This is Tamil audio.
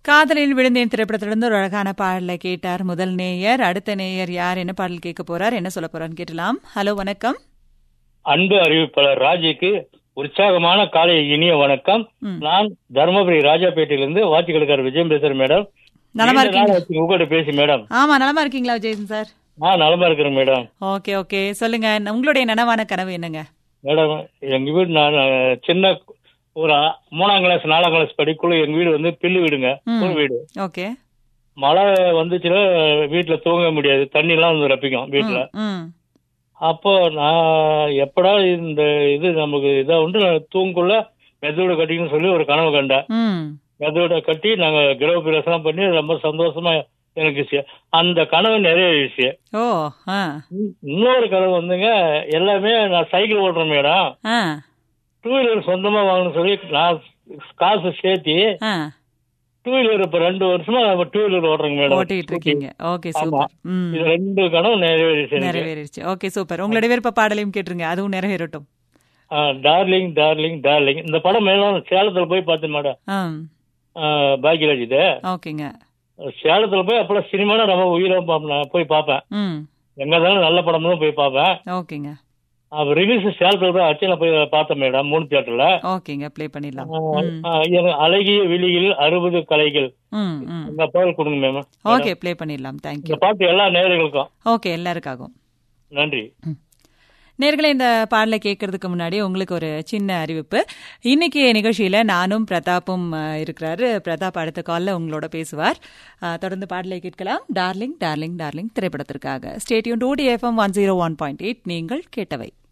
காதலில் விழுந்தேன் திரைப்படத்திலிருந்து ஒரு அழகான பாடலை கேட்டார் முதல் நேயர் அடுத்த நேயர் யார் என்ன பாடல் கேட்க போறார் என்ன சொல்ல போறான்னு கேட்டலாம் ஹலோ வணக்கம் அன்பு அறிவிப்பாளர் ராஜிக்கு உற்சாகமான காலை இனிய வணக்கம் ம். நான் தர்மபுரி ராஜாபேட்டையிலிருந்து வாட்சிகளுக்கார் விஜயம் பேசுறேன் மேடம் நலமா நீண்ட நாள் இருக்கீங்க ஆச்சு உங்ககிட்ட பேசி மேடம் ஆமா நலமா இருக்கீங்களா விஜயன் சார் நான் நலமா இருக்கிறேன் மேடம் ஓகே ஓகே சொல்லுங்க உங்களுடைய நனவான கனவு என்னங்க மேடம் எங்க வீடு நான் அஹ், சின்ன ஒரு அ- மூணாம் கிளாஸ் நாலாம் கிளாஸ் படிக்குள்ள எங்க வீடு வந்து பில்லு வீடுங்க ம். ஒரு வீடு ஓகே மழை வந்துச்சுன்னா வீட்டுல தூங்க முடியாது தண்ணி எல்லாம் வந்து ரப்பிக்கும் வீட்டுல ம் அப்போ நான் எப்படா இந்த இது நமக்கு இதா உண்டு நான் தூங்குள்ள மெதோட கட்டிங்கன்னு சொல்லி ஒரு கனவு கண்டேன் ம் அதோட கட்டி நாங்க கிரக பிரவேசம் பண்ணி ரொம்ப சந்தோஷமா எனக்கு சி- அந்த கனவு நிறைவேறிச்சு ஓ ஆ இன்னொரு கனவு வந்துங்க எல்லாமே நான் சைக்கிள் ஓட்டுறேன் மேடம் ஆ டூ வீலர் சொந்தமா வாங்கணும்னு சொல்லி நான் காசு சேர்த்தி ஆ டூ வீலர் இப்ப ரெண்டு வருஷமா டூ வீலர் ஓட்டுறேங்க மேடம் ஓட்டிட்டு இருக்கீங்க ஓகே ஆமா. சூப்பர் ம் இது ரெண்டு கனவு நிறைவேறிச்சு எனக்கு நிறைவேறிடுச்சு ஓகே சூப்பர் உங்களுடைய விருப்ப பாடலையும் கேட்டுருங்க அதுவும் நிறைவேறட்டும் டார்லிங் டார்லிங் டார்லிங் இந்த படம் மேலும் சேலத்துல போய் பார்த்தேன் மேடம் ம் பாக்கியராஜ் இது ஓகேங்க சேலத்துல போய் அப்பெல்லாம் சினிமானா ரொம்ப உயிரை நான் போய் பார்ப்பேன் ம் எங்க இருந்தாலும் நல்ல படம் தான் போய் பார்ப்பேன் ஓகேங்க அப்ப ரிலீஸ் சேலத்துல தான் அச்சு நான் போய் பார்த்தேன் மேடம் மூணு தியேட்டர்ல ஓகேங்க ப்ளே பண்ணிடலாம் ம் எனக்கு அழகிய விழியில் அறுபது கலைகள் ம் ம் இந்த பாடல் கொடுங்க மேம் ஓகே ப்ளே பண்ணிடலாம் தேங்க்யூ இந்த பாட்டு எல்லா நேயர்களுக்கும் ஓகே எல்லாருக்காகும் நன்றி நேர்களே இந்த பாடலை கேட்கறதுக்கு முன்னாடி உங்களுக்கு ஒரு சின்ன அறிவிப்பு இன்னைக்கு நிகழ்ச்சியில நானும் பிரதாப்பும் அஹ், இருக்கிறாரு பிரதாப் அடுத்த காலில் உங்களோட பேசுவார் அஹ், தொடர்ந்து பாடலை கேட்கலாம் டார்லிங் டார்லிங் டார்லிங் திரைப்படத்திற்காக stay tuned to T FM one zero one point eight நீங்கள் கேட்டவை